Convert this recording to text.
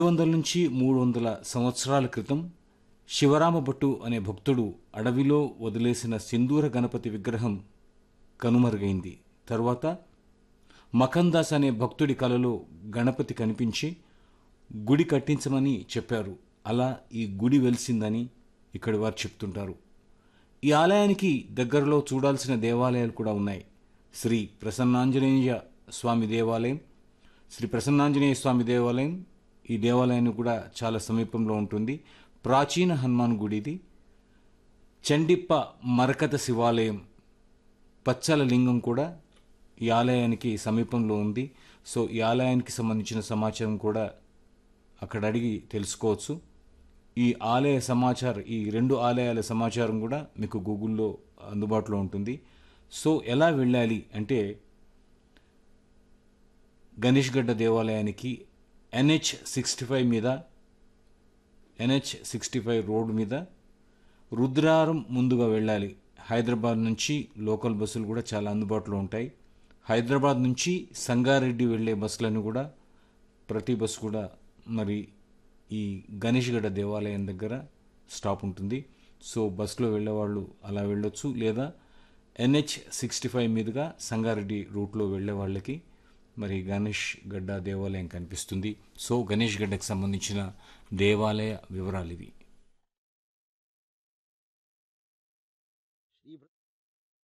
వందల నుంచి మూడు వందల సంవత్సరాల క్రితం శివరామ భట్టు అనే భక్తుడు అడవిలో వదిలేసిన సింధూర గణపతి విగ్రహం కనుమరుగైంది తరువాత మకందాస్ అనే భక్తుడి కలలో గణపతి కనిపించి గుడి కట్టించమని చెప్పారు అలా ఈ గుడి వెలిసిందని ఇక్కడి వారు చెప్తుంటారు ఈ ఆలయానికి దగ్గరలో చూడాల్సిన దేవాలయాలు కూడా ఉన్నాయి శ్రీ ప్రసన్నాంజనేయ స్వామి దేవాలయం శ్రీ ప్రసన్నాంజనేయ స్వామి దేవాలయం ఈ దేవాలయానికి కూడా చాలా సమీపంలో ఉంటుంది ప్రాచీన హనుమాన్ గుడి ఇది చండిప్ప మరకత శివాలయం పచ్చల లింగం కూడా ఈ ఆలయానికి సమీపంలో ఉంది సో ఈ ఆలయానికి సంబంధించిన సమాచారం కూడా అక్కడ అడిగి తెలుసుకోవచ్చు ఈ ఆలయ సమాచారం ఈ రెండు ఆలయాల సమాచారం కూడా మీకు గూగుల్లో అందుబాటులో ఉంటుంది సో ఎలా వెళ్ళాలి అంటే గణేష్ గడ్డ దేవాలయానికి ఎన్హెచ్ సిక్స్టీ ఫైవ్ మీద ఎన్హెచ్ సిక్స్టీ ఫైవ్ రోడ్ మీద రుద్రారం ముందుగా వెళ్ళాలి హైదరాబాద్ నుంచి లోకల్ బస్సులు కూడా చాలా అందుబాటులో ఉంటాయి హైదరాబాద్ నుంచి సంగారెడ్డి వెళ్ళే బస్సులను కూడా ప్రతి బస్సు కూడా మరి ఈ గణేష్ గడ్డ దేవాలయం దగ్గర స్టాప్ ఉంటుంది సో బస్సులో వెళ్ళేవాళ్ళు అలా వెళ్ళొచ్చు లేదా ఎన్హెచ్ సిక్స్టీ ఫైవ్ మీదుగా సంగారెడ్డి రూట్లో వెళ్ళే వాళ్ళకి మరి గణేష్ గడ్డ దేవాలయం కనిపిస్తుంది సో గణేష్ గడ్డకు సంబంధించిన దేవాలయ వివరాలు ఇవి